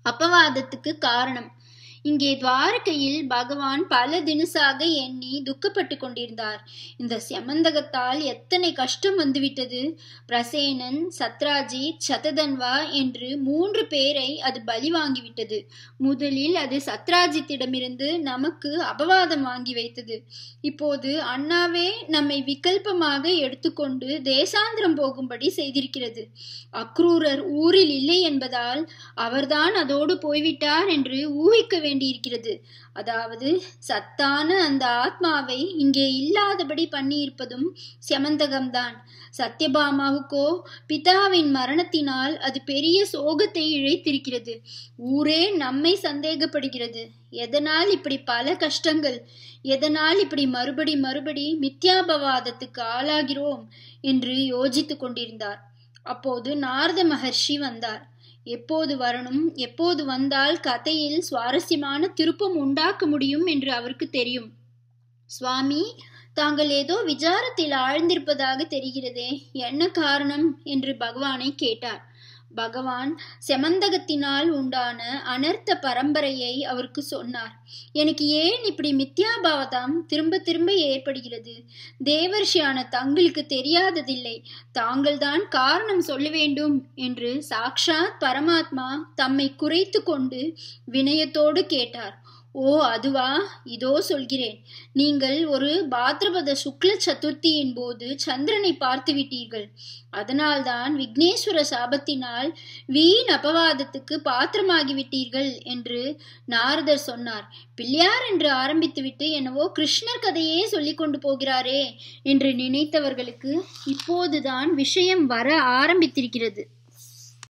அபவாதத்துக்கு காரணம் இங்கே துவாரகையில் பகவான் பல தினசாக எண்ணி துக்கப்பட்டு கொண்டிருந்தார் இந்த செமந்தகத்தால் எத்தனை கஷ்டம் வந்துவிட்டது பிரசேனன் சத்ராஜித் சததன்வா என்று மூன்று பேரை அது பலி வாங்கிவிட்டது முதலில் அது சத்ராஜித்திடமிருந்து நமக்கு அபவாதம் வாங்கி வைத்தது இப்போது அண்ணாவே நம்மை விகல்பமாக எடுத்துக்கொண்டு தேசாந்திரம் போகும்படி செய்திருக்கிறது அக்ரூரர் ஊரில் இல்லை என்பதால் அவர்தான் அதோடு போய்விட்டார் என்று ஊகிக்க வேண்டியிருக்கிறது அதாவது சத்தான அந்த ஆத்மாவை இங்கே இல்லாதபடி பண்ணியிருப்பதும் செமந்தகம்தான் சத்யபாமாவுக்கோ பிதாவின் மரணத்தினால் அது பெரிய சோகத்தை இழைத்திருக்கிறது ஊரே நம்மை சந்தேகப்படுகிறது எதனால் இப்படி பல கஷ்டங்கள் எதனால் இப்படி மறுபடி மறுபடி மித்யாபவாதத்துக்கு ஆளாகிறோம் என்று யோசித்துக் கொண்டிருந்தார் அப்போது நாரத மகர்ஷி வந்தார் எப்போது வரணும் எப்போது வந்தால் கதையில் சுவாரஸ்யமான திருப்பம் உண்டாக்க முடியும் என்று அவருக்கு தெரியும் சுவாமி தாங்கள் ஏதோ விசாரத்தில் ஆழ்ந்திருப்பதாக தெரிகிறதே என்ன காரணம் என்று பகவானை கேட்டார் பகவான் செமந்தகத்தினால் உண்டான அனர்த்த பரம்பரையை அவருக்கு சொன்னார் எனக்கு ஏன் இப்படி மித்யாபாவதம் திரும்ப திரும்ப ஏற்படுகிறது தேவர்ஷியான தங்களுக்கு தெரியாததில்லை தாங்கள்தான் காரணம் சொல்ல வேண்டும் என்று சாக்ஷாத் பரமாத்மா தம்மை குறைத்து கொண்டு வினயத்தோடு கேட்டார் ஓ அதுவா இதோ சொல்கிறேன் நீங்கள் ஒரு பாத்ரபத சுக்ல சதுர்த்தியின் போது சந்திரனை பார்த்து விட்டீர்கள் அதனால்தான் விக்னேஸ்வர சாபத்தினால் வீண் அபவாதத்துக்கு பாத்திரமாகிவிட்டீர்கள் என்று நாரதர் சொன்னார் பிள்ளையார் என்று ஆரம்பித்துவிட்டு என்னவோ கிருஷ்ணர் கதையே சொல்லி கொண்டு போகிறாரே என்று நினைத்தவர்களுக்கு இப்போதுதான் விஷயம் வர ஆரம்பித்திருக்கிறது